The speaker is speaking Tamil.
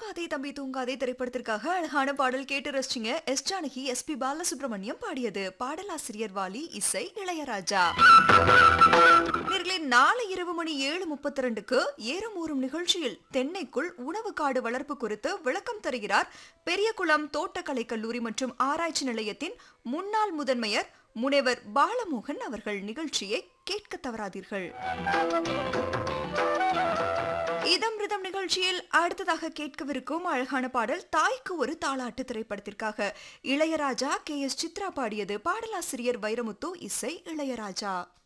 தூங்காதே தம்பி தூங்காதே திரைப்படத்திற்காக அழகான பாடல் கேட்டு ரசிச்சிங்க S Janaki S P Balasubrahmanyam பாடியது பாடலாசிரியர் வாலி இசை இளையராஜா நேர்களே நாளை இரவு மணி ஏழு முப்பத்தி ரெண்டுக்கு ஏறும் ஊறும் நிகழ்ச்சியில் தென்னைக்குள் உணவு காடு வளர்ப்பு குறித்து விளக்கம் தருகிறார் பெரியகுளம் தோட்டக்கலை கல்லூரி மற்றும் ஆராய்ச்சி நிலையத்தின் முன்னாள் முதன்மையர் முனைவர் பாலமோகன் அவர்கள் நிகழ்ச்சியை கேட்க தவறாதீர்கள் இதம் ரிதம் நிகழ்ச்சியில் அடுத்ததாக கேட்கவிருக்கும் அழகான பாடல் தாய்க்கு ஒரு தாளாட்டு திரைப்படத்திற்காக இளையராஜா கே எஸ் சித்ரா பாடியது பாடலாசிரியர் வைரமுத்து இசை இளையராஜா